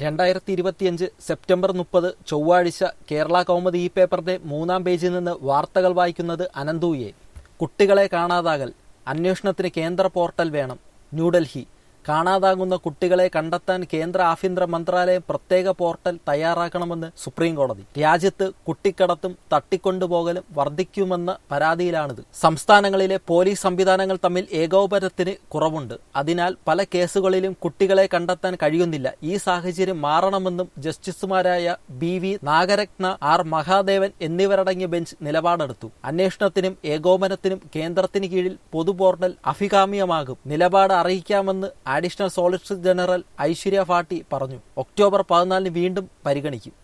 രണ്ടായിരത്തി ഇരുപത്തിയഞ്ച് സെപ്റ്റംബർ മുപ്പത് ചൊവ്വാഴ്ച കേരള കൗമുദി ഈ പേപ്പറിന്റെ മൂന്നാം പേജിൽ നിന്ന് വാർത്തകൾ വായിക്കുന്നത് അനന്തൂയെ കുട്ടികളെ കാണാതാകൽ അന്വേഷണത്തിന് കേന്ദ്ര പോർട്ടൽ വേണം ന്യൂഡൽഹി കാണാതാകുന്ന കുട്ടികളെ കണ്ടെത്താൻ കേന്ദ്ര ആഭ്യന്തര മന്ത്രാലയം പ്രത്യേക പോർട്ടൽ തയ്യാറാക്കണമെന്ന് സുപ്രീം കോടതി രാജ്യത്ത് കുട്ടിക്കടത്തും തട്ടിക്കൊണ്ടുപോകലും വർദ്ധിക്കുമെന്ന പരാതിയിലാണിത് സംസ്ഥാനങ്ങളിലെ പോലീസ് സംവിധാനങ്ങൾ തമ്മിൽ ഏകോപനത്തിന് കുറവുണ്ട് അതിനാൽ പല കേസുകളിലും കുട്ടികളെ കണ്ടെത്താൻ കഴിയുന്നില്ല ഈ സാഹചര്യം മാറണമെന്നും ജസ്റ്റിസുമാരായ B V Nagarathna R Mahadevan എന്നിവരടങ്ങിയ ബെഞ്ച് നിലപാടെടുത്തു അന്വേഷണത്തിനും ഏകോപനത്തിനും കേന്ദ്രത്തിന് കീഴിൽ പൊതു പോർട്ടൽ അഭികാമ്യമാകും നിലപാട് അറിയിക്കാമെന്ന് additional solicitor general Aishwarya Bhati പറഞ്ഞു ഒക്ടോബർ പതിനാലിന് വീണ്ടും പരിഗണിക്കും